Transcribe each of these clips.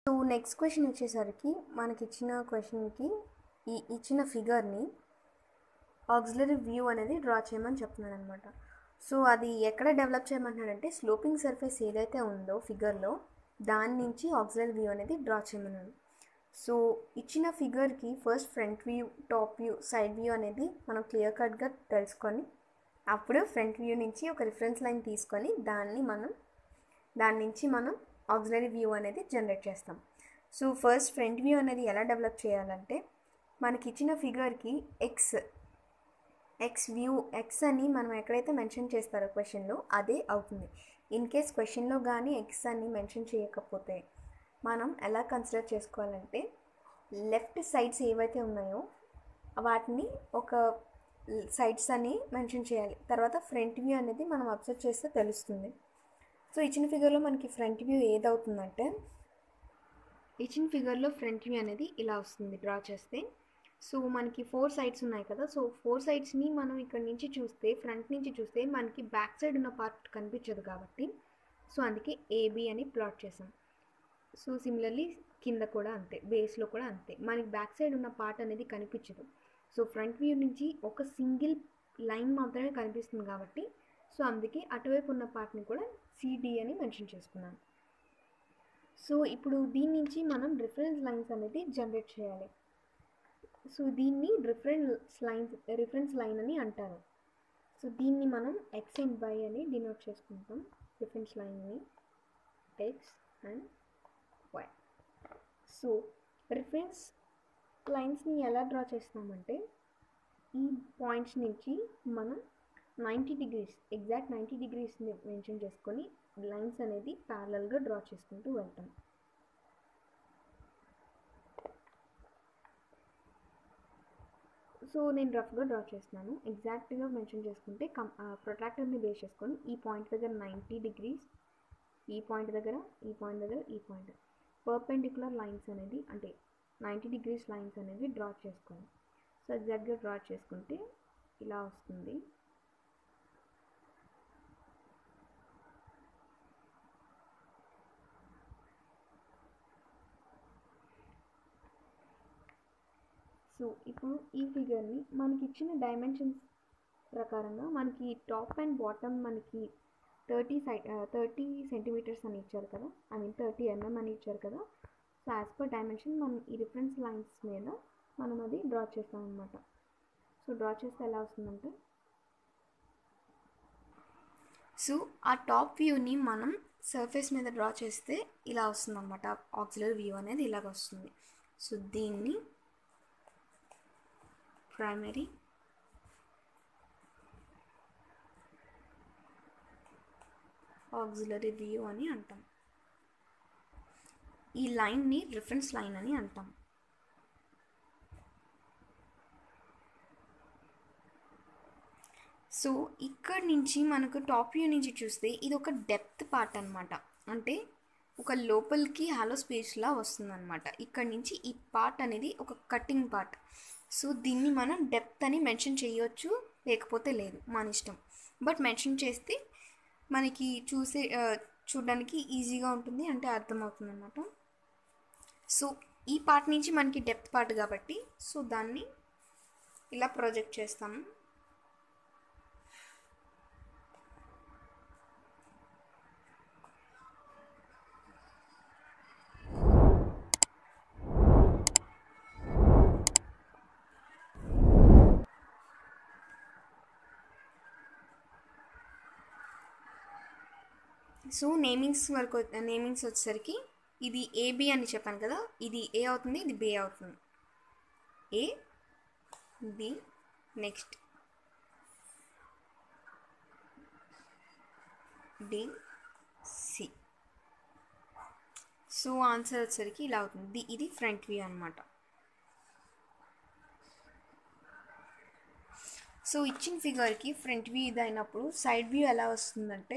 so next question వచ్చేసరికి మనకి ఇచ్చిన క్వశ్చన్కి ఈ ఇచ్చిన ఫిగర్ని ఆక్సిలరీ వ్యూ అనేది డ్రా చేయమని చెప్తున్నాడు అనమాట సో అది ఎక్కడ డెవలప్ చేయమంటున్నాడంటే స్లోపింగ్ సర్ఫేస్ ఏదైతే ఉందో ఫిగర్లో దాని నుంచి ఆక్సిలరీ వ్యూ అనేది డ్రా చేయమన్నాడు సో ఇచ్చిన ఫిగర్కి first front view top view side view అనేది మనం క్లియర్ కట్గా తెలుసుకొని అప్పుడు ఫ్రంట్ వ్యూ నుంచి ఒక రిఫరెన్స్ లైన్ తీసుకొని దాన్ని మనం దాని నుంచి మనం ఆక్సిలరీ వ్యూ అనేది జనరేట్ చేస్తాం సో ఫస్ట్ ఫ్రంట్ వ్యూ అనేది ఎలా డెవలప్ చేయాలంటే మనకి ఇచ్చిన ఫిగర్కి ఎక్స్ ఎక్స్ వ్యూ ఎక్స్ అని మనం ఎక్కడైతే మెన్షన్ చేస్తారో క్వశ్చన్లో అదే అవుతుంది ఇన్ కేస్ క్వశ్చన్లో కానీ ఎక్స్ అని మెన్షన్ చేయకపోతే మనం ఎలా కన్సిడర్ చేసుకోవాలంటే లెఫ్ట్ సైడ్స్ ఏవైతే ఉన్నాయో వాటిని ఒక సైడ్స్ అని మెన్షన్ చేయాలి తర్వాత ఫ్రంట్ వ్యూ అనేది మనం అబ్జర్వ్ చేస్తే తెలుస్తుంది సో ఇచ్చిన ఫిగర్లో మనకి ఫ్రంట్ వ్యూ ఏదవుతుందంటే ఇచ్చిన ఫిగర్లో ఫ్రంట్ వ్యూ అనేది ఇలా వస్తుంది డ్రా చేస్తే సో మనకి ఫోర్ సైడ్స్ ఉన్నాయి కదా సో ఫోర్ సైడ్స్ని మనం ఇక్కడ నుంచి చూస్తే ఫ్రంట్ నుంచి చూస్తే మనకి బ్యాక్ సైడ్ ఉన్న పార్ట్ కనిపించదు కాబట్టి సో అందుకే ఏబి అని ప్లాట్ చేసాం సో సిమిలర్లీ కింద కూడా అంతే బేస్లో కూడా అంతే మనకి బ్యాక్ సైడ్ ఉన్న పార్ట్ అనేది కనిపించదు సో ఫ్రంట్ వ్యూ నుంచి ఒక సింగిల్ లైన్ మాత్రమే కనిపిస్తుంది కాబట్టి సో అందుకే అటువైపు ఉన్న పార్ట్ని కూడా సిడి అని మెన్షన్ చేసుకున్నాను సో ఇప్పుడు దీని నుంచి మనం రిఫరెన్స్ లైన్స్ అనేది జనరేట్ చేయాలి సో దీన్ని రిఫరెన్స్ లైన్స్ రిఫరెన్స్ లైన్ అని అంటారు సో దీన్ని మనం ఎక్స్ అండ్ వై అని డినోట్ చేసుకుంటాం రిఫరెన్స్ లైన్ని X and Y so reference లైన్స్ని ఎలా డ్రా చేస్తామంటే ఈ పాయింట్స్ నుంచి మనం నైంటీ డిగ్రీస్ ఎగ్జాక్ట్ నైంటీ డిగ్రీస్ని మెన్షన్ చేసుకొని లైన్స్ అనేది ప్యారలల్గా డ్రా చేసుకుంటూ వెళ్తాం సో నేను రఫ్గా డ్రా చేస్తున్నాను ఎగ్జాక్ట్గా మెన్షన్ చేసుకుంటే కం ప్రొట్రాక్టర్ని బేస్ చేసుకొని ఈ పాయింట్ దగ్గర నైంటీ డిగ్రీస్ ఈ పాయింట్ దగ్గర ఈ పాయింట్ దగ్గర ఈ పాయింట్ పర్పెండిక్యులర్ లైన్స్ అనేది అంటే నైంటీ డిగ్రీస్ లైన్స్ అనేది డ్రా చేసుకోండి సో ఎగ్జాక్ట్గా డ్రా చేసుకుంటే ఇలా వస్తుంది సో ఇప్పుడు ఈ ఫిగర్ని మనకి ఇచ్చిన డైమెన్షన్స్ ప్రకారంగా మనకి టాప్ అండ్ బాటమ్ మనకి థర్టీ సై థర్టీ సెంటీమీటర్స్ అని ఇచ్చారు కదా ఐ మీన్ థర్టీ ఎంఎం అని ఇచ్చారు కదా సో యాజ్ పర్ డైమెన్షన్ మనం ఈ రిఫరెన్స్ లైన్స్ మీద మనం అది డ్రా చేస్తాం అనమాట సో డ్రా చేస్తే ఎలా వస్తుందంటే సో ఆ టాప్ వ్యూని మనం సర్ఫేస్ మీద డ్రా చేస్తే ఇలా వస్తుంది అనమాట ఆక్సిలర్ వ్యూ అనేది ఇలాగ వస్తుంది సో దీన్ని ప్రైమరీ ఆక్సిలరీ వ్యూ అని అంటాం ఈ లైన్ని రిఫరెన్స్ లైన్ అని అంటాం సో ఇక్కడ నుంచి మనకు టాప్ వ్యూ నుంచి చూస్తే ఇది ఒక డెప్త్ పార్ట్ అనమాట అంటే ఒక లోపలికి హాలో స్పేస్లా వస్తుందన్నమాట ఇక్కడ నుంచి ఈ పార్ట్ అనేది ఒక కటింగ్ పార్ట్ సో దీన్ని మనం డెప్త్ అని మెన్షన్ చేయొచ్చు లేకపోతే లేదు మన ఇష్టం బట్ మెన్షన్ చేస్తే మనకి చూసే చూడడానికి ఈజీగా ఉంటుంది అంటే అర్థమవుతుంది అనమాట సో ఈ పార్ట్ నుంచి మనకి డెప్త్ పార్ట్ కాబట్టి సో దాన్ని ఇలా ప్రొజెక్ట్ చేస్తాము సో నేమింగ్స్ వరకు నేమింగ్స్ వచ్చేసరికి ఇది ఏబి అని చెప్పాను కదా ఇది ఏ అవుతుంది ఇది బి అవుతుంది A B next D C so answer వచ్చేసరికి ఇలా అవుతుంది ఇది ఫ్రంట్ వ్యూ అనమాట సో ఇచ్చిన ఫిగర్కి ఫ్రంట్ వ్యూ ఇది అయినప్పుడు సైడ్ వ్యూ ఎలా వస్తుందంటే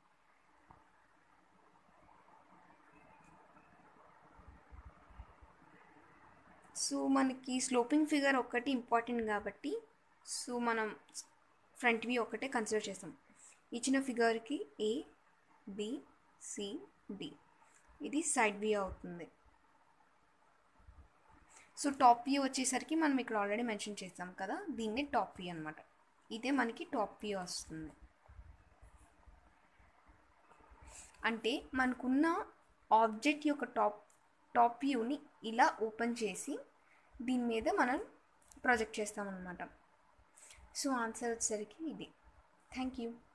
సో మనకి స్లోపింగ్ ఫిగర్ ఒక్కటి ఇంపార్టెంట్ కాబట్టి సో మనం ఫ్రంట్ వ్యూ ఒకటే కన్సిడర్ చేస్తాం ఇచ్చిన ఫిగర్కి ఏ బి సి డి ఇది సైడ్ వ్యూ అవుతుంది సో టాప్ వ్యూ వచ్చేసరికి మనం ఇక్కడ ఆల్రెడీ మెన్షన్ చేస్తాం కదా దీన్ని టాప్ వ్యూ అనమాట ఇదే మనకి టాప్ వ్యూ వస్తుంది అంటే మనకున్న ఆబ్జెక్ట్ యొక్క టాప్ టాప్ వ్యూని ఇలా ఓపెన్ చేసి దీని మీద మనం ప్రొజెక్ట్ చేస్తామన్నమాట సో ఆన్సర్ వచ్చేసరికి ఇది థ్యాంక్ యూ